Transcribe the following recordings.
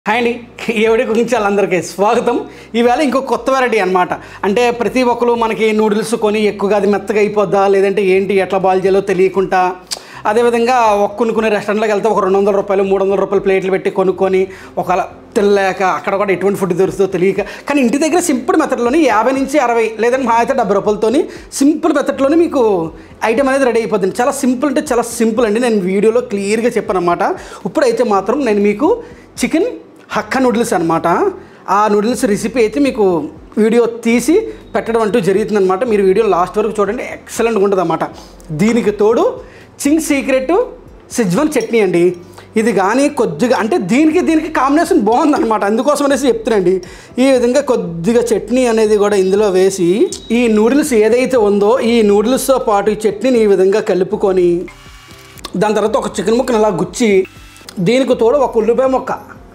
Hi అండి ఎవడి గురించి వాళ్ళందరికీ స్వాగతం ఈవేళ ఇంకో కొత్త వెరైటీ అనమాట అంటే ప్రతి ఒక్కరు మనకి నూడిల్స్ కొని ఎక్కువగా అది మెత్తగా అయిపోద్దా లేదంటే ఏంటి ఎట్లా బాల్ చేయాలో తెలియకుండా అదేవిధంగా ఒక కొన్ని కొన్ని రెస్టారెంట్లోకి వెళ్తే ఒక రెండు వందల రూపాయలు మూడు వందల రూపాయలు ప్లేట్లు పెట్టి కొనుక్కొని ఒక తినలేక అక్కడ కూడా ఎటువంటి ఫుడ్ దొరుకుతుందో తెలియక కానీ ఇంటి దగ్గర సింపుల్ మెథడ్లోని యాభై నుంచి అరవై లేదంటే మా అయితే డెబ్బై రూపాయలతోని సింపుల్ మెథడ్లోని మీకు ఐటమ్ అనేది రెడీ అయిపోతుంది చాలా సింపుల్ అంటే చాలా సింపుల్ అండి నేను వీడియోలో క్లియర్గా చెప్పాను అనమాట ఇప్పుడైతే మాత్రం నేను మీకు చికెన్ హక్క నూడిల్స్ అనమాట ఆ నూడిల్స్ రెసిపీ అయితే మీకు వీడియో తీసి పెట్టడం అంటూ జరుగుతుందన్నమాట మీరు వీడియో లాస్ట్ వరకు చూడండి ఎక్సలెంట్గా ఉంటుంది అన్నమాట దీనికి తోడు చింగ్ సీక్రెట్ సిజ్వన్ చట్నీ అండి ఇది కానీ కొద్దిగా అంటే దీనికి దీనికి కాంబినేషన్ బాగుందన్నమాట అందుకోసం అనేసి చెప్తున్నాండి ఈ విధంగా కొద్దిగా చట్నీ అనేది కూడా ఇందులో వేసి ఈ నూడిల్స్ ఏదైతే ఉందో ఈ నూడిల్స్తో పాటు ఈ చట్నీని ఈ విధంగా కలుపుకొని దాని తర్వాత ఒక చికెన్ ముక్కను అలా గుచ్చి దీనికి తోడు ఒక ఉల్లిపాయ ముక్క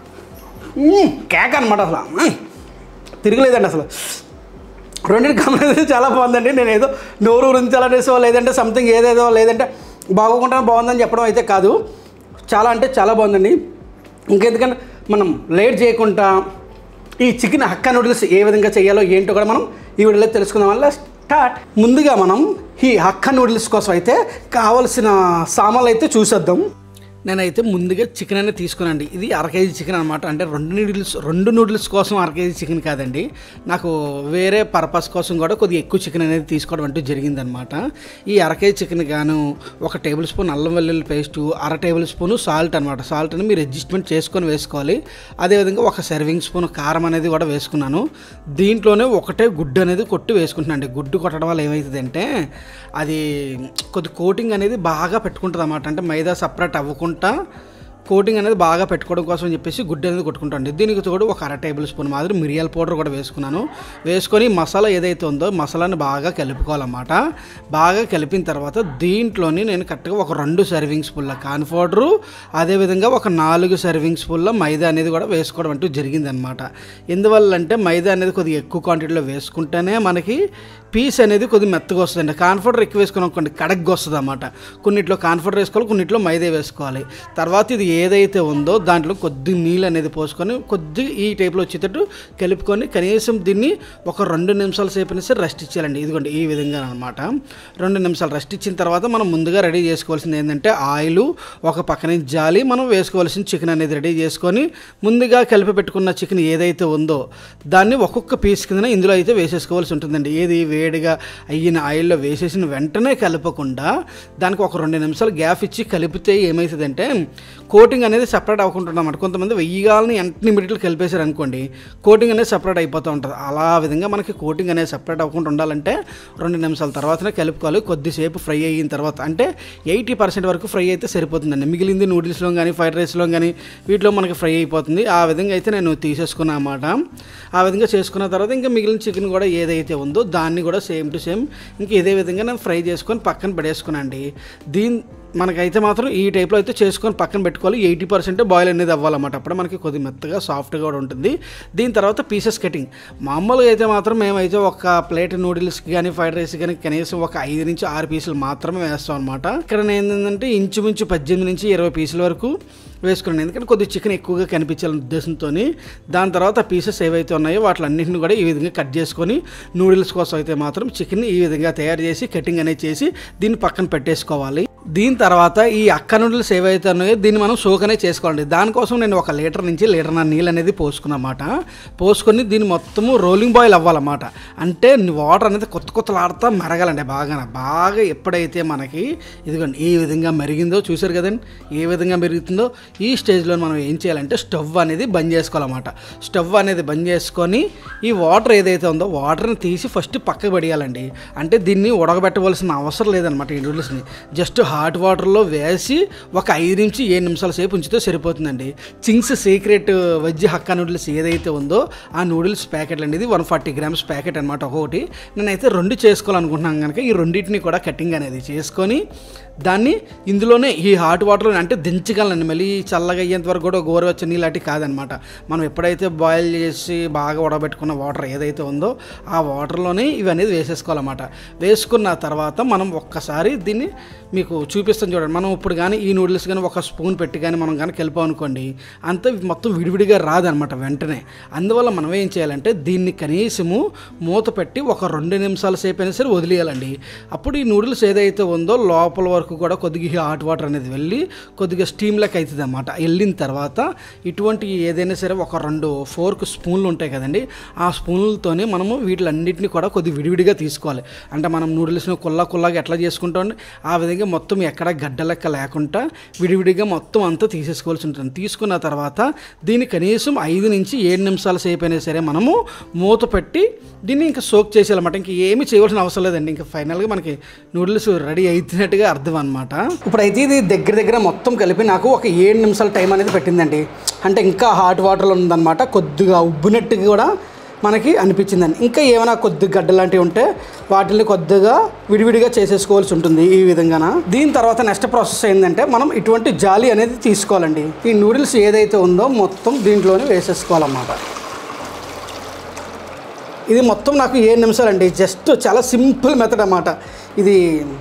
మ్మ్, కేక్ అనమాట అసలు మ్మ్. తిరగలేదండి అసలు రెండింటి కాంబినేషన్ చాలా బాగుందండి నేను ఏదో నోరు ఉరించాలనేసో లేదంటే సంథింగ్ ఏదేదో లేదంటే బాగోకుండా బాగుందని చెప్పడం అయితే కాదు చాలా అంటే చాలా బాగుందండి ఇంకెందుకంటే మనం లేట్ చేయకుండా ఈ చికెన్ హక్కా నూడిల్స్ ఏ విధంగా చేయాలో ఏంటో కూడా మనం ఈ వీడియోలో తెలుసుకుందాం వల్ల స్టార్ట్ ముందుగా మనం ఈ హక్కా నూడిల్స్ కోసం అయితే కావలసిన సామాన్లు అయితే చూసేద్దాం నేనైతే ముందుగా చికెన్ అనేది తీసుకున్నాండి ఇది అర కేజీ చికెన్ అనమాట అంటే రెండు నూడిల్స్ రెండు నూడిల్స్ కోసం అర కేజీ చికెన్ కాదండి నాకు వేరే పర్పస్ కోసం కూడా కొద్దిగా ఎక్కువ చికెన్ అనేది తీసుకోవడం అంటూ జరిగిందనమాట ఈ అర కేజీ చికెన్ గాను ఒక టేబుల్ స్పూన్ అల్లం వెల్లుల్లి పేస్టు అర టేబుల్ స్పూన్ సాల్ట్ అనమాట సాల్ట్ అని మీరు అడ్జస్ట్మెంట్ చేసుకొని వేసుకోవాలి అదేవిధంగా ఒక సర్వింగ్ స్పూన్ కారం అనేది కూడా వేసుకున్నాను దీంట్లోనే ఒకటే గుడ్డు అనేది కొట్టి వేసుకుంటున్నాను అండి గుడ్డు కొట్టడం వల్ల ఏమవుతుందంటే అది కొద్ది కోటింగ్ అనేది బాగా పెట్టుకుంటుంది అన్నమాట అంటే మైదా సపరేట్ అవ్వకుండా కోటింగ్ అనేది బాగా పెట్టుకోవడం కోసం అని చెప్పేసి గుడ్డు అనేది కొట్టుకుంటాండి దీనికి తోడు ఒక అర టేబుల్ స్పూన్ మాదిరి మిరియాల పౌడర్ కూడా వేసుకున్నాను వేసుకొని మసాలా ఏదైతే ఉందో మసాలాని బాగా కలుపుకోవాలన్నమాట బాగా కలిపిన తర్వాత దీంట్లోని నేను కరెక్ట్గా ఒక రెండు సర్వింగ్ స్పూన్ల కార్న్ పౌడరు అదేవిధంగా ఒక నాలుగు సర్వింగ్ స్పూన్ల మైదా అనేది కూడా వేసుకోవడం అంటూ జరిగిందనమాట ఎందువల్ల అంటే మైదా అనేది కొద్దిగా ఎక్కువ క్వాంటిటీలో వేసుకుంటేనే మనకి పీస్ అనేది కొద్దిగా మెత్తగా వస్తుందండి కాన్ఫర్డర్ ఎక్కువ వేసుకుని అనుకోండి కడగ్గా వస్తుంది అన్నమాట కొన్నిట్లో కాన్ఫర్డర్ వేసుకోవాలి కొన్నిట్లో మైదా వేసుకోవాలి తర్వాత ఇది ఏదైతే ఉందో దాంట్లో కొద్ది నీళ్ళు అనేది పోసుకొని కొద్దిగా ఈ టైప్లో వచ్చేటట్టు కలుపుకొని కనీసం దీన్ని ఒక రెండు నిమిషాల సేపు అనేసి రెస్ట్ ఇచ్చేయాలండి ఇదిగోండి ఈ విధంగా అనమాట రెండు నిమిషాలు రెస్ట్ ఇచ్చిన తర్వాత మనం ముందుగా రెడీ చేసుకోవాల్సింది ఏంటంటే ఆయిల్ ఒక పక్కన జాలి మనం వేసుకోవాల్సిన చికెన్ అనేది రెడీ చేసుకొని ముందుగా కలిపి పెట్టుకున్న చికెన్ ఏదైతే ఉందో దాన్ని ఒక్కొక్క పీస్ కింద ఇందులో అయితే వేసేసుకోవాల్సి ఉంటుందండి ఏది వేడిగా అయిన ఆయిల్లో వేసేసిన వెంటనే కలపకుండా దానికి ఒక రెండు నిమిషాలు గ్యాప్ ఇచ్చి కలిపితే ఏమవుతుందంటే కోటింగ్ అనేది సపరేట్ అవ్వకుండా అన్నమాట కొంతమంది వెయ్యిగాలని వెంటనే ఇమీడియట్గా కలిపేశారు అనుకోండి కోటింగ్ అనేది సపరేట్ అయిపోతూ ఉంటుంది అలా విధంగా మనకి కోటింగ్ అనేది సపరేట్ అవ్వకుండా ఉండాలంటే రెండు నిమిషాల తర్వాతనే కలుపుకోవాలి కొద్దిసేపు ఫ్రై అయిన తర్వాత అంటే ఎయిటీ పర్సెంట్ వరకు ఫ్రై అయితే సరిపోతుందండి మిగిలింది నూడిల్స్లో కానీ ఫ్రైడ్ రైస్లో కానీ వీటిలో మనకి ఫ్రై అయిపోతుంది ఆ విధంగా అయితే నేను తీసేసుకున్నా అన్నమాట ఆ విధంగా చేసుకున్న తర్వాత ఇంకా మిగిలిన చికెన్ కూడా ఏదైతే ఉందో దాన్ని కూడా సేమ్ టు సేమ్ ఇంక ఇదే విధంగా నేను ఫ్రై చేసుకొని పక్కన పడేసుకున్నాండి దీని మనకైతే మాత్రం ఈ టైప్లో అయితే చేసుకొని పక్కన పెట్టుకోవాలి ఎయిటీ పర్సెంట్ బాయిల్ అనేది అవ్వాలన్నమాట అప్పుడు మనకి కొద్ది మెత్తగా సాఫ్ట్గా కూడా ఉంటుంది దీని తర్వాత పీసెస్ కటింగ్ మామూలుగా అయితే మాత్రం మేమైతే ఒక ప్లేట్ నూడిల్స్కి కానీ ఫ్రైడ్ రైస్ కానీ కనీసం ఒక ఐదు నుంచి ఆరు పీసులు మాత్రమే వేస్తాం అనమాట ఇక్కడ నేను ఏంటంటే ఇంచుమించు పద్దెనిమిది నుంచి ఇరవై పీసుల వరకు వేసుకున్నాను ఎందుకంటే కొద్దిగా చికెన్ ఎక్కువగా కనిపించాలనే ఉద్దేశంతో దాని తర్వాత పీసెస్ ఏవైతే ఉన్నాయో వాటిలన్నింటిని కూడా ఈ విధంగా కట్ చేసుకొని నూడిల్స్ కోసం అయితే మాత్రం చికెన్ ఈ విధంగా తయారు చేసి కటింగ్ అనేది చేసి దీన్ని పక్కన పెట్టేసుకోవాలి దీని తర్వాత ఈ అక్క నూడిల్స్ ఏవైతే ఉన్నాయో దీన్ని మనం సోక్ అనేది చేసుకోవాలండి దానికోసం నేను ఒక లీటర్ నుంచి లీటర్ నా నీళ్ళు అనేది పోసుకున్నమాట పోసుకొని దీన్ని మొత్తము రోలింగ్ బాయిల్ అవ్వాలన్నమాట అంటే వాటర్ అనేది కొత్త కొత్తలాడుతా మరగాలండి బాగా బాగా ఎప్పుడైతే మనకి ఇదిగోండి ఈ విధంగా మరిగిందో చూసారు కదండి ఏ విధంగా మెరుగుతుందో ఈ స్టేజ్లో మనం ఏం చేయాలంటే స్టవ్ అనేది బంద్ చేసుకోవాలన్నమాట స్టవ్ అనేది బంద్ చేసుకొని ఈ వాటర్ ఏదైతే ఉందో వాటర్ని తీసి ఫస్ట్ పక్కకు పడేయాలండి అంటే దీన్ని ఉడకబెట్టవలసిన అవసరం లేదనమాట ఈ నూడిల్స్ని జస్ట్ హాట్ వాటర్లో వేసి ఒక ఐదు నుంచి ఏడు నిమిషాల సేపు ఉంచితే సరిపోతుందండి Ching's Secret veg hakka noodles ఏదైతే ఉందో ఆ నూడిల్స్ ప్యాకెట్ అనేది వన్ ఫార్టీ గ్రామ్స్ ప్యాకెట్ అనమాట ఒక్కొక్కటి నేనైతే రెండు చేసుకోవాలనుకుంటున్నాను కనుక ఈ రెండింటిని కూడా కటింగ్ అనేది చేసుకొని దాన్ని ఇందులోనే ఈ హాట్ వాటర్ అంటే దించగలండి మళ్ళీ చల్లగా అయ్యేంత వరకు కూడా గోరువెచ్చని నీళ్ళు అటు కాదనమాట మనం ఎప్పుడైతే బాయిల్ చేసి బాగా ఉడబెట్టుకున్న వాటర్ ఏదైతే ఉందో ఆ వాటర్లోనే ఇవి అనేది వేసేసుకోవాలన్నమాట వేసుకున్న తర్వాత మనం ఒక్కసారి దీన్ని మీకు చూపిస్తాం చూడండి మనం ఇప్పుడు కానీ ఈ నూడిల్స్ కానీ ఒక స్పూన్ పెట్టి కానీ మనం కానీ కలిపాం అనుకోండి అంత మొత్తం విడివిడిగా రాదనమాట వెంటనే అందువల్ల మనం ఏం చేయాలంటే దీన్ని కనీసము మూత పెట్టి ఒక రెండు నిమిషాల సేపు అయినా సరే వదిలేయాలండి అప్పుడు ఈ నూడిల్స్ ఏదైతే ఉందో లోపల వరకు కూడా కొద్దిగా హాట్ వాటర్ అనేది వెళ్ళి కొద్దిగా స్టీమ్ లెక్క అవుతుంది అనమాట వెళ్ళిన తర్వాత ఇటువంటి ఏదైనా సరే ఒక రెండు ఫోర్క్ స్పూన్లు ఉంటాయి కదండి ఆ స్పూన్లతోనే మనము వీటిలన్నింటినీ కూడా కొద్ది విడివిడిగా తీసుకోవాలి అంటే మనం నూడిల్స్ని కుల్లా కుల్లాగా ఎట్లా చేసుకుంటాం ఆ విధంగా మొత్తం ఎక్కడ గడ్డ లెక్క లేకుండా విడివిడిగా మొత్తం అంతా తీసేసుకోవాల్సి ఉంటుంది తీసుకున్న తర్వాత దీన్ని కనీసం ఐదు నుంచి ఏడు నిమిషాల సేపు అయినా సరే మనము మూత పెట్టి దీన్ని ఇంకా సోక్ చేసేయాలన్నమాట ఇంక ఏమి చేయవలసిన అవసరం లేదండి ఇంకా ఫైనల్గా మనకి నూడిల్స్ రెడీ అవుతున్నట్టుగా అర్థం అనమాట ఇప్పుడైతే ఇది దగ్గర దగ్గర మొత్తం కలిపి నాకు ఒక ఏడు నిమిషాల టైం అనేది పెట్టిందండి అంటే ఇంకా హాట్ వాటర్లో ఉందన్నమాట కొద్దిగా ఉబ్బినట్టుగా కూడా మనకి అనిపించిందండి ఇంకా ఏమైనా కొద్ది గడ్డ లాంటివి ఉంటే వాటిని కొద్దిగా విడివిడిగా చేసేసుకోవాల్సి ఉంటుంది ఈ విధంగాన దీని తర్వాత నెక్స్ట్ ప్రాసెస్ ఏంటంటే మనం ఇటువంటి జాలి అనేది తీసుకోవాలండి ఈ నూడిల్స్ ఏదైతే ఉందో మొత్తం దీంట్లోనే వేసేసుకోవాలన్నమాట ఇది మొత్తం నాకు ఏడు నిమిషాలండి జస్ట్ చాలా సింపుల్ మెథడ్ అన్నమాట ఇది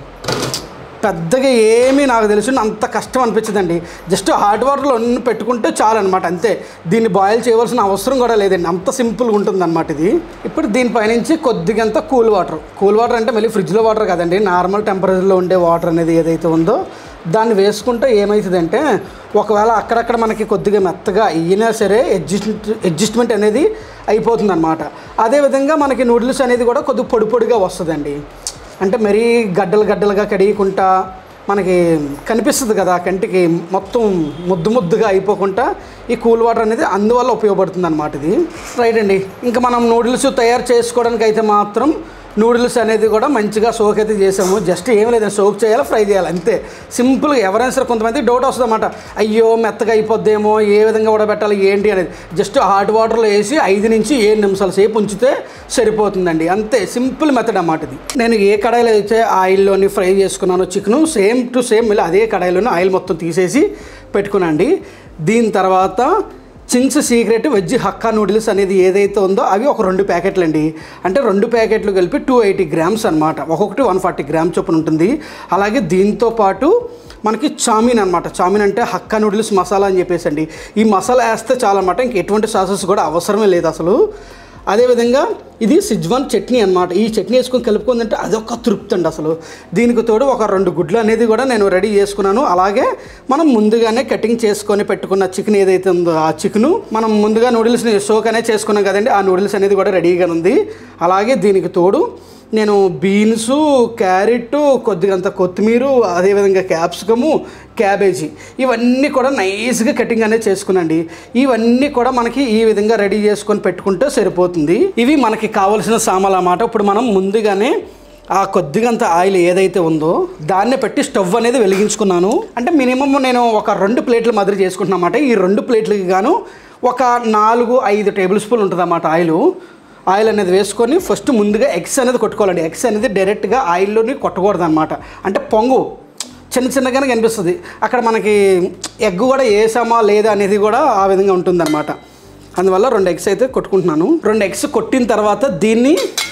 పెద్దగా ఏమీ నాకు తెలిసి అంత కష్టం అనిపించదండి జస్ట్ హాట్ వాటర్లో అన్ని పెట్టుకుంటే చాలు అనమాట అంతే దీన్ని బాయిల్ చేయవలసిన అవసరం కూడా లేదండి అంత సింపుల్గా ఉంటుంది అనమాట ఇది ఇప్పుడు దీనిపైనుంచి కొద్దిగంత కూల్ వాటర్ కూల్ వాటర్ అంటే మళ్ళీ ఫ్రిడ్జ్లో వాటర్ కదండి నార్మల్ టెంపరేచర్లో ఉండే వాటర్ అనేది ఏదైతే ఉందో దాన్ని వేసుకుంటే ఏమవుతుందంటే ఒకవేళ అక్కడక్కడ మనకి కొద్దిగా మెత్తగా అయినా సరే అడ్జస్ట్ అడ్జస్ట్మెంట్ అనేది అయిపోతుంది అనమాట అదేవిధంగా మనకి నూడిల్స్ అనేది కూడా కొద్దిగా పొడి పొడిగా వస్తుందండి అంటే మరీ గడ్డలు గడ్డలుగా కడిగకుండా మనకి కనిపిస్తుంది కదా కంటికి మొత్తం ముద్దు ముద్దుగా అయిపోకుండా ఈ కూల్ వాటర్ అనేది అందువల్ల ఉపయోగపడుతుంది అనమాట ఇది రైట్ అండి ఇంకా మనం నూడిల్స్ తయారు చేసుకోవడానికి అయితే మాత్రం నూడిల్స్ అనేది కూడా మంచిగా సోక్ అయితే చేసాము జస్ట్ ఏం లేదండి సోక్ చేయాలి ఫ్రై చేయాలి అంతే సింపుల్గా ఎవరైనా సరే కొంతమంది డౌట్ వస్తుంది అనమాట అయ్యో మెత్తగా అయిపోద్దేమో ఏ విధంగా ఉడబెట్టాలి ఏంటి అనేది జస్ట్ హాట్ వాటర్లో వేసి ఐదు నుంచి ఏడు నిమిషాల సేపు ఉంచితే సరిపోతుందండి అంతే సింపుల్ మెథడ్ అన్నమాట ఇది నేను ఏ కడాయిలో అయితే ఆయిల్లోని ఫ్రై చేసుకున్నానో చికెన్ సేమ్ టు సేమ్ మళ్ళీ అదే కడాయిలోనే ఆయిల్ మొత్తం తీసేసి పెట్టుకున్నాండి దీని తర్వాత Ching's Secret veg hakka noodles అనేది ఏదైతే ఉందో అవి ఒక రెండు ప్యాకెట్లు అండి అంటే రెండు ప్యాకెట్లు కలిపి టూ ఎయిటీ గ్రామ్స్ అనమాట ఒక్కొక్కటి వన్ ఫార్టీ గ్రామ్ చొప్పున ఉంటుంది అలాగే దీంతో పాటు మనకి చామిన్ అనమాట చామిన్ అంటే హక్కా నూడిల్స్ మసాలా అని చెప్పేసి అండి ఈ మసాలా వేస్తే చాలన్నమాట ఇంక ఎటువంటి సాసెస్ కూడా అవసరమే లేదు అసలు అదేవిధంగా ఇది సిజ్వాన్ చట్నీ అనమాట ఈ చట్నీ వేసుకొని కలుపుకుందంటే అదొక తృప్తి అండి అసలు దీనికి తోడు ఒక రెండు గుడ్లు అనేది కూడా నేను రెడీ చేసుకున్నాను అలాగే మనం ముందుగానే కటింగ్ చేసుకొని పెట్టుకున్న చికెన్ ఏదైతే ఉందో ఆ చికెను మనం ముందుగా నూడిల్స్ని సోక్ అనేది చేసుకున్నాం కదండి ఆ నూడిల్స్ అనేది కూడా రెడీగా ఉంది అలాగే దీనికి తోడు నేను బీన్స్ క్యారెట్ కొద్దిగంత కొత్తిమీర అదేవిధంగా క్యాప్సికము క్యాబేజీ ఇవన్నీ కూడా నైస్గా కటింగ్ అనేది చేసుకునండి ఇవన్నీ కూడా మనకి ఈ విధంగా రెడీ చేసుకొని పెట్టుకుంటే సరిపోతుంది ఇవి మనకి కావలసిన సామాన్లు అన్నమాట ఇప్పుడు మనం ముందుగానే ఆ కొద్దిగంత ఆయిల్ ఏదైతే ఉందో దాన్ని పెట్టి స్టవ్ అనేది వెలిగించుకున్నాను అంటే మినిమం నేను ఒక రెండు ప్లేట్ల మాదిరి చేసుకుంటున్నమాట ఈ రెండు ప్లేట్లకి గాను ఒక నాలుగు ఐదు టేబుల్ స్పూన్ ఉంటుంది అన్నమాట ఆయిల్ ఆయిల్ అనేది వేసుకొని ఫస్ట్ ముందుగా ఎగ్స్ అనేది కొట్టుకోవాలండి ఎగ్స్ అనేది డైరెక్ట్గా ఆయిల్లోని కొట్టకూడదు అనమాట అంటే పొంగు చిన్న చిన్నగానే కనిపిస్తుంది అక్కడ మనకి ఎగ్ కూడా వేసామా లేదా అనేది కూడా ఆ విధంగా ఉంటుందన్నమాట అందువల్ల రెండు ఎగ్స్ అయితే కొట్టుకుంటున్నాను రెండు ఎగ్స్ కొట్టిన తర్వాత దీన్ని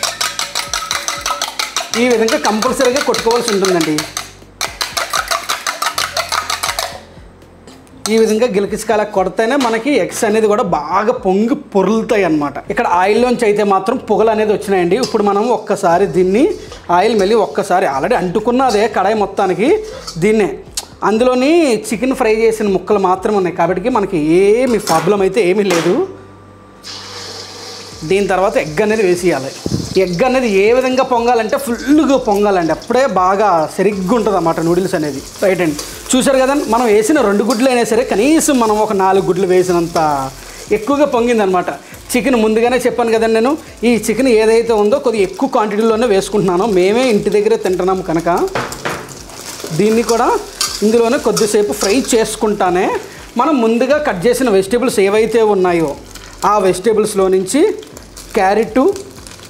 ఈ విధంగా కంపల్సరీగా కొట్టుకోవాల్సి ఉంటుందండి ఈ విధంగా గిలకిసకాల కొడితేనే మనకి ఎగ్స్ అనేది కూడా బాగా పొంగి పొరులుతాయి అన్నమాట ఇక్కడ ఆయిల్లోంచి అయితే మాత్రం పొగలు అనేది వచ్చినాయండి ఇప్పుడు మనం ఒక్కసారి దీన్ని ఆయిల్ మళ్ళీ ఒక్కసారి ఆల్రెడీ అంటుకున్నదే కడాయి మొత్తానికి దీన్నే అందులోని చికెన్ ఫ్రై చేసిన ముక్కలు మాత్రం ఉన్నాయి కాబట్టి మనకి ఏమి ప్రాబ్లం అయితే ఏమీ లేదు దీని తర్వాత ఎగ్ అనేది వేసేయాలి ఎగ్ అనేది ఏ విధంగా పొంగాలంటే ఫుల్గా పొంగాలండి అప్పుడే బాగా సరిగ్గా ఉంటుంది అన్నమాట నూడిల్స్ అనేది రైట్ అండి చూసారు కదా మనం వేసిన రెండు గుడ్లు అయినా సరే కనీసం మనం ఒక నాలుగు గుడ్లు వేసినంత ఎక్కువగా పొంగిందనమాట చికెన్ ముందుగానే చెప్పాను కదండి నేను ఈ చికెన్ ఏదైతే ఉందో కొద్దిగా ఎక్కువ క్వాంటిటీలోనే వేసుకుంటున్నాను మేమే ఇంటి దగ్గరే తింటున్నాము కనుక దీన్ని కూడా ఇందులోనే కొద్దిసేపు ఫ్రై చేసుకుంటానే మనం ముందుగా కట్ చేసిన వెజిటేబుల్స్ ఏవైతే ఉన్నాయో ఆ వెజిటేబుల్స్లో నుంచి క్యారెట్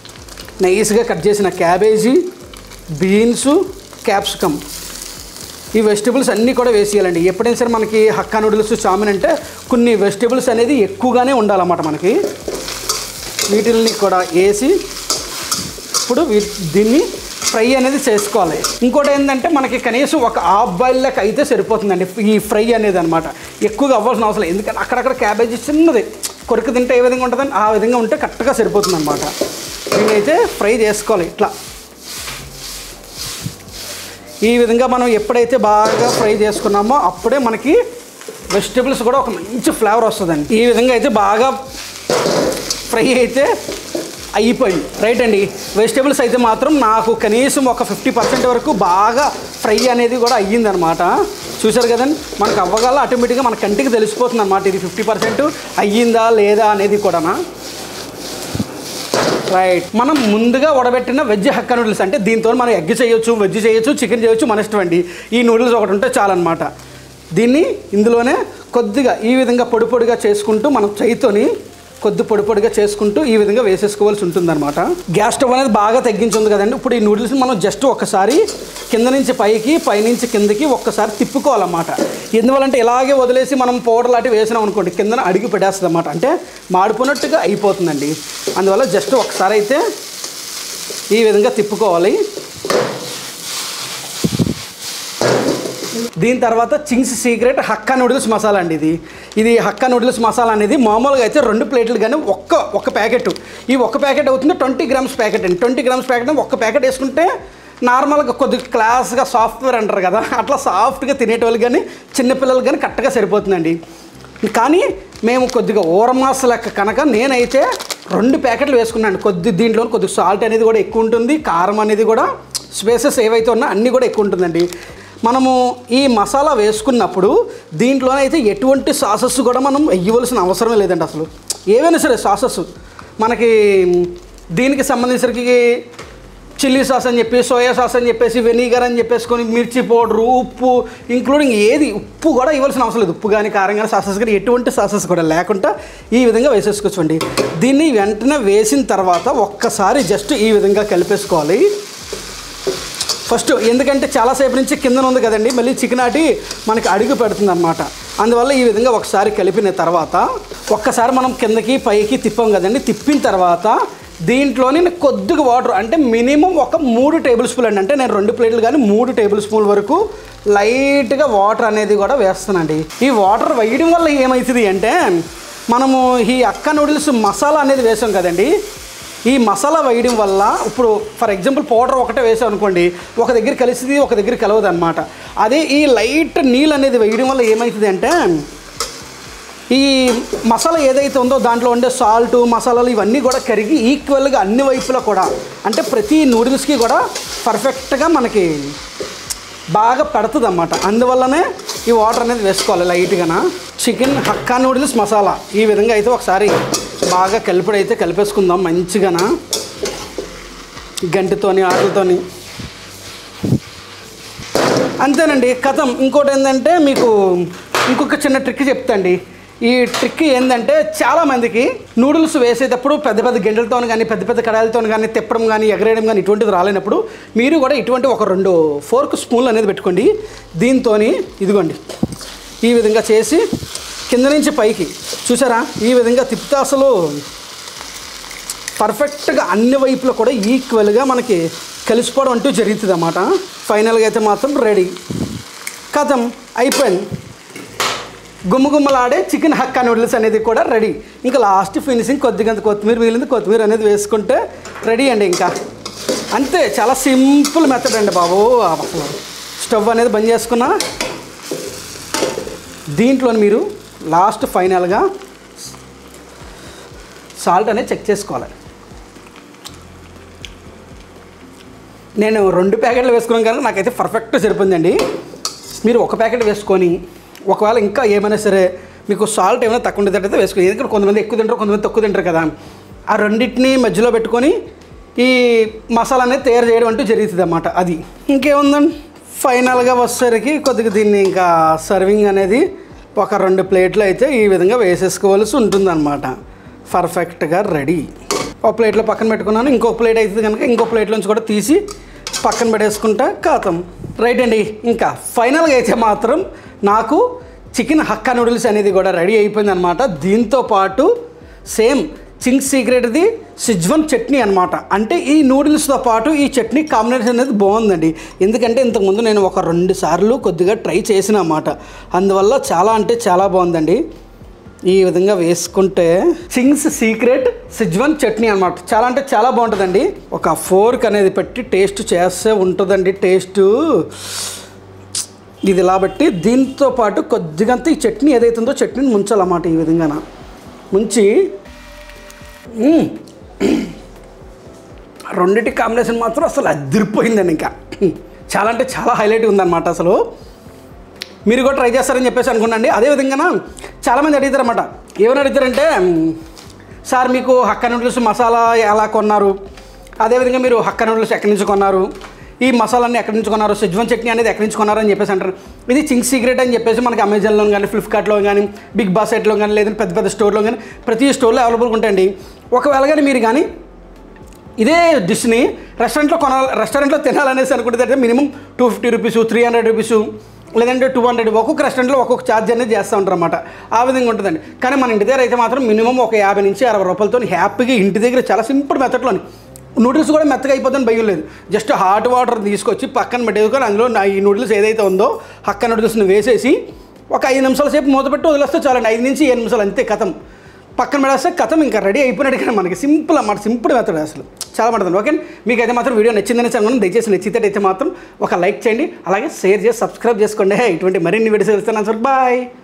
నైస్గా కట్ చేసిన క్యాబేజీ బీన్స్ క్యాప్సికమ్ ఈ వెజిటబుల్స్ అన్నీ కూడా వేసేయాలండి ఎప్పుడైనా సరే మనకి హక్కా నూడిల్స్ చామిన్ అంటే కొన్ని వెజిటబుల్స్ అనేది ఎక్కువగానే ఉండాలన్నమాట మనకి వీటిల్ని కూడా వేసి ఇప్పుడు వీ- దీన్ని ఫ్రై అనేది చేసుకోవాలి ఇంకోటి ఏంటంటే మనకి కనీసం ఒక హాఫ్ బాయిల్ లెక్క అయితే సరిపోతుందండి ఈ ఫ్రై అనేది అనమాట ఎక్కువగా అవ్వాల్సిన అవసరం లేదు ఎందుకంటే అక్కడక్కడ క్యాబేజీ చిన్నది కొరికి తింటే ఏ విధంగా ఉంటుందని ఆ విధంగా ఉంటే కరెక్ట్గా సరిపోతుంది అనమాట దీన్ని అయితే ఫ్రై చేసుకోవాలి ఇట్లా ఈ విధంగా మనం ఎప్పుడైతే బాగా ఫ్రై చేసుకున్నామో అప్పుడే మనకి వెజిటబుల్స్ కూడా ఒక మంచి ఫ్లేవర్ వస్తుందండి ఈ విధంగా అయితే బాగా ఫ్రై అయితే అయిపోయింది రైట్ అండి వెజిటేబుల్స్ అయితే మాత్రం నాకు కనీసం ఒక ఫిఫ్టీ పర్సెంట్ వరకు బాగా ఫ్రై అనేది కూడా అయ్యిందనమాట చూసారు కదండి మనకు అవ్వగల ఆటోమేటిక్గా మన కంటికి తెలిసిపోతుంది అనమాట ఇది ఫిఫ్టీ పర్సెంట్ అయ్యిందా లేదా అనేది కూడానా రైట్ మనం ముందుగా ఉడబెట్టిన వెజ్ హక్క నూడిల్స్ అంటే దీంతో మనం ఎగ్ చేయొచ్చు వెజ్ చేయొచ్చు చికెన్ చేయొచ్చు మన ఇష్టం అండి ఈ నూడిల్స్ ఒకటి ఉంటే చాలన్నమాట దీన్ని ఇందులోనే కొద్దిగా ఈ విధంగా పొడి పొడిగా చేసుకుంటూ మనం చేయితోని కొద్ది పొడి పొడిగా చేసుకుంటూ ఈ విధంగా వేసేసుకోవాల్సి ఉంటుందన్నమాట గ్యాస్ స్టవ్ అనేది బాగా తగ్గించుంది కదండి ఇప్పుడు ఈ నూడిల్స్ని మనం జస్ట్ ఒకసారి కింద నుంచి పైకి పైనుంచి కిందకి ఒక్కసారి తిప్పుకోవాలన్నమాట ఎందువల్లంటే ఇలాగే వదిలేసి మనం పౌడర్ లాంటివి వేసినాం అనుకోండి కిందన అడిగి పెట్టేస్తుంది అనమాట అంటే మాడిపోయినట్టుగా అయిపోతుందండి అందువల్ల జస్ట్ ఒకసారి అయితే ఈ విధంగా తిప్పుకోవాలి దీని తర్వాత Ching's Secret hakka noodles masala అండి ఇది ఇది హక్కా నూడిల్స్ మసాలా అనేది మామూలుగా అయితే రెండు ప్లేట్లు కానీ ఒక్క ఒక్క ప్యాకెట్ ఈ ఒక్క ప్యాకెట్ అవుతుంది ట్వంటీ గ్రామ్స్ ప్యాకెట్ అండి ట్వంటీ గ్రామ్స్ ప్యాకెట్ ఒక్క ప్యాకెట్ వేసుకుంటే నార్మల్గా కొద్దిగా క్లాస్గా సాఫ్ట్వేర్ అంటారు కదా అట్లా సాఫ్ట్గా తినేటోళ్ళు కానీ చిన్నపిల్లలు కానీ కరెక్ట్గా సరిపోతుందండి కానీ మేము కొద్దిగా ఊరమాస లెక్క కనుక నేనైతే రెండు ప్యాకెట్లు వేసుకున్నాను కొద్ది దీంట్లో కొద్దిగా సాల్ట్ అనేది కూడా ఎక్కువ ఉంటుంది కారం అనేది కూడా స్పేసెస్ ఏవైతే ఉన్నా అన్నీ కూడా ఎక్కువ ఉంటుందండి మనము ఈ మసాలా వేసుకున్నప్పుడు దీంట్లోనైతే ఎటువంటి సాసెస్ కూడా మనం వేయవలసిన అవసరమే లేదండి అసలు ఏవైనా సరే సాసెస్ మనకి దీనికి సంబంధించరికి చిల్లీ సాస్ అని చెప్పి సోయా సాస్ అని చెప్పేసి వెనిగర్ అని చెప్పేసుకొని మిర్చి పౌడరు ఉప్పు ఇంక్లూడింగ్ ఏది ఉప్పు కూడా ఇవ్వాల్సిన అవసరం లేదు ఉప్పు కానీ కారం కానీ సాసెస్ కానీ ఎటువంటి సాసెస్ కూడా లేకుండా ఈ విధంగా వేసేసుకోవచ్చండి దీన్ని వెంటనే వేసిన తర్వాత ఒక్కసారి జస్ట్ ఈ విధంగా కలిపేసుకోవాలి ఫస్ట్ ఎందుకంటే చాలాసేపు నుంచి కిందన ఉంది కదండి మళ్ళీ చికెన్ ఆటి మనకి అడుగు పెడుతుంది అనమాట అందువల్ల ఈ విధంగా ఒకసారి కలిపిన తర్వాత ఒక్కసారి మనం కిందకి పైకి తిప్పాం కదండి తిప్పిన తర్వాత దీంట్లోని నేను కొద్దిగా వాటర్ అంటే మినిమం ఒక మూడు టేబుల్ స్పూన్ అండి అంటే నేను రెండు ప్లేట్లు కానీ మూడు టేబుల్ స్పూన్ వరకు లైట్గా వాటర్ అనేది కూడా వేస్తానండి ఈ వాటర్ వేయడం వల్ల ఏమవుతుంది అంటే మనము ఈ అక్క నూడిల్స్ మసాలా అనేది వేసాం కదండి ఈ మసాలా వేయడం వల్ల ఇప్పుడు ఫర్ ఎగ్జాంపుల్ పౌడర్ ఒకటే వేసాం అనుకోండి ఒక దగ్గర కలిసింది ఒక దగ్గర కలవదు అనమాట అదే ఈ లైట్ నీళ్ళు అనేది వేయడం వల్ల ఏమవుతుంది అంటే ఈ మసాలా ఏదైతే ఉందో దాంట్లో ఉండే సాల్ట్ మసాలాలు ఇవన్నీ కూడా కరిగి ఈక్వల్గా అన్ని వైపులా కూడా అంటే ప్రతి నూడిల్స్కి కూడా పర్ఫెక్ట్గా మనకి బాగా పెడుతుంది అన్నమాట అందువల్లనే ఈ వాటర్ అనేది వేసుకోవాలి లైట్గాన చికెన్ హక్కా నూడిల్స్ మసాలా ఈ విధంగా అయితే ఒకసారి బాగా కలిపిడి అయితే కలిపేసుకుందాం మంచిగాన గంటితోని ఆటలతోని అంతేనండి కథం ఇంకోటి ఏంటంటే మీకు ఇంకొక చిన్న ట్రిక్ చెప్తాండి ఈ ట్రిక్ ఏంటంటే చాలామందికి నూడిల్స్ వేసేటప్పుడు పెద్ద పెద్ద గిండలతో కానీ పెద్ద పెద్ద కడాయిలతో కానీ తిప్పడం కానీ ఎగరేయడం కానీ ఇటువంటిది రాలేనప్పుడు మీరు కూడా ఇటువంటి ఒక రెండు ఫోర్క్ స్పూన్లు అనేది పెట్టుకోండి దీంతో ఇదిగోండి ఈ విధంగా చేసి కింద నుంచి పైకి చూసారా ఈ విధంగా తిప్పితే అసలు పర్ఫెక్ట్గా అన్ని వైపులో కూడా ఈక్వల్గా మనకి కలిసిపోవడం అంటూ జరుగుతుంది అన్నమాట ఫైనల్గా అయితే మాత్రం రెడీ కథం అయిపోయింది గుమ్మగుమ్మలాడే చికెన్ హక్కా నూడిల్స్ అనేది కూడా రెడీ ఇంకా లాస్ట్ ఫినిషింగ్ కొద్దిగా కొత్తిమీర మిగిలింది కొత్తిమీర అనేది వేసుకుంటే రెడీ అండి ఇంకా అంతే చాలా సింపుల్ మెథడ్ అండి బాబు అసలు స్టవ్ అనేది బంద్ చేసుకున్నా దీంట్లో మీరు లాస్ట్ ఫైనల్గా సాల్ట్ అనేది చెక్ చేసుకోవాలి నేను రెండు ప్యాకెట్లు వేసుకున్నాను కానీ నాకైతే పర్ఫెక్ట్ సరిపోయిందండి మీరు ఒక ప్యాకెట్ వేసుకొని ఒకవేళ ఇంకా ఏమైనా సరే మీకు సాల్ట్ ఏమైనా తక్కువ ఉండేటట్టయితే వేసుకోండి ఎందుకంటే కొంతమంది ఎక్కువ తింటారు కొంతమంది తక్కువ తింటారు కదా ఆ రెండింటిని మధ్యలో పెట్టుకొని ఈ మసాలా అనేది తయారు చేయడం అంటూ జరుగుతుంది అన్నమాట అది ఇంకేముందండి ఫైనల్గా వచ్చేసరికి కొద్దిగా దీన్ని ఇంకా సర్వింగ్ అనేది ఒక రెండు ప్లేట్లు అయితే ఈ విధంగా వేసేసుకోవాల్సి ఉంటుందన్నమాట పర్ఫెక్ట్గా రెడీ ఒక ప్లేట్లో పక్కన పెట్టుకున్నాను ఇంకో ప్లేట్ అయితే కనుక ఇంకో ప్లేట్లోంచి కూడా తీసి పక్కన పెట్టేసుకుంటా కాతం రైట్ అండి ఇంకా ఫైనల్గా అయితే మాత్రం నాకు చికెన్ హక్కా నూడిల్స్ అనేది కూడా రెడీ అయిపోయింది అనమాట దీంతో పాటు సేమ్ చింగ్ సీక్రెట్ది సిజ్వన్ చట్నీ అనమాట అంటే ఈ నూడిల్స్తో పాటు ఈ చట్నీ కాంబినేషన్ అనేది బాగుందండి ఎందుకంటే ఇంతకుముందు నేను ఒక రెండు సార్లు కొద్దిగా ట్రై చేసిన అన్నమాట అందువల్ల చాలా అంటే చాలా బాగుందండి ఈ విధంగా వేసుకుంటే చింగ్స్ సీక్రెట్ సిజ్వన్ చట్నీ అనమాట చాలా అంటే చాలా బాగుంటుందండి ఒక ఫోర్క్ అనేది పెట్టి టేస్ట్ చేస్తే ఉంటుందండి టేస్ట్ ఇది ఇలా బట్టి దీంతో పాటు కొద్దిగంత ఈ చట్నీ ఏదైతే ఉందో చట్నీని ముంచాలన్నమాట ఈ విధంగా ముంచి మ్మ్. రెండింటి కాంబినేషన్ మాత్రం అసలు అదిరిపోయిందండి ఇంకా చాలా అంటే చాలా హైలైట్ ఉందన్నమాట అసలు మీరు కూడా ట్రై చేస్తారని చెప్పేసి అనుకున్నాండి అదేవిధంగా చాలామంది అడుగుతారన్నమాట ఏమని అడుగుతారంటే మ్, సార్ మీకు హక్క నూడిల్స్ మసాలా ఎలా కొన్నారు అదేవిధంగా మీరు హక్క నూడిల్స్ ఎక్కడి నుంచి కొన్నారు ఈ మసాలాన్ని ఎక్కడి నుంచి కొన్నారు సిజ్వన్ చట్నీ అనేది ఎక్కడి నుంచి కొన్నారు అని చెప్పేసి అంటారు ఇది చింగ్ సీక్రెట్ అని చెప్పేసి మనకి అమెజాన్లో కానీ ఫ్లిప్కార్ట్లో కానీ బిగ్ బాస్కెట్లో కానీ లేదంటే పెద్ద పెద్ద స్టోర్లో కానీ ప్రతి స్టోర్లో అవైలబుల్గా ఉంటాయండి ఒకవేళ కానీ మీరు కానీ ఇదే డిష్ని రెస్టారెంట్లో కొనాలి రెస్టారెంట్లో తినాలనేసి అనుకుంటే minimum two fifty rupees three hundred rupees లేదంటే టూ హండ్రెడ్ ఒక్కొక్క రెస్టారెంట్లో ఒక్కొక్క ఛార్జ్ అనేది చేస్తూ ఉంటారు అనమాట ఆ విధంగా ఉంటుందండి కానీ మన ఇంటి దగ్గర అయితే మాత్రం మినిమం ఒక యాభై నుంచి అరవై రూపాయలతో హ్యాపీగా ఇంటి దగ్గర చాలా సింపుల్ మెథడ్లోని నూడిల్స్ కూడా మెత్తగా అయిపోతుందని భయం లేదు జస్ట్ హాట్ వాటర్ తీసుకొచ్చి పక్కన పెట్టేసుకొని అందులో నా ఈ నూడిల్స్ ఏదైతే ఉందో హక్క నూడిల్స్ని వేసేసి ఒక ఐదు నిమిషాల సేపు మూత పెట్టి వదిలేస్తే చాలండి ఐదు నుంచి ఏడు నిమిషాలు అంతే కథం పక్కన పెడేస్తే కథం ఇంకా రెడీ అయిపోయినట్టు కానీ మనకి సింపుల్ అన్నమాట సింపుల్ మెథడ్ అసలు చాలా పడుతుంది ఓకే ఓకే అయితే మాత్రం వీడియో నచ్చిందని అనుకున్నాను దయచేసి నచ్చితే అయితే మాత్రం ఒక లైక్ చేయండి అలాగే షేర్ చేసి సబ్స్క్రైబ్ చేసుకోండి ఇటువంటి మరిన్ని వీడియోస్ వెళ్తున్నాను సార్ బాయ్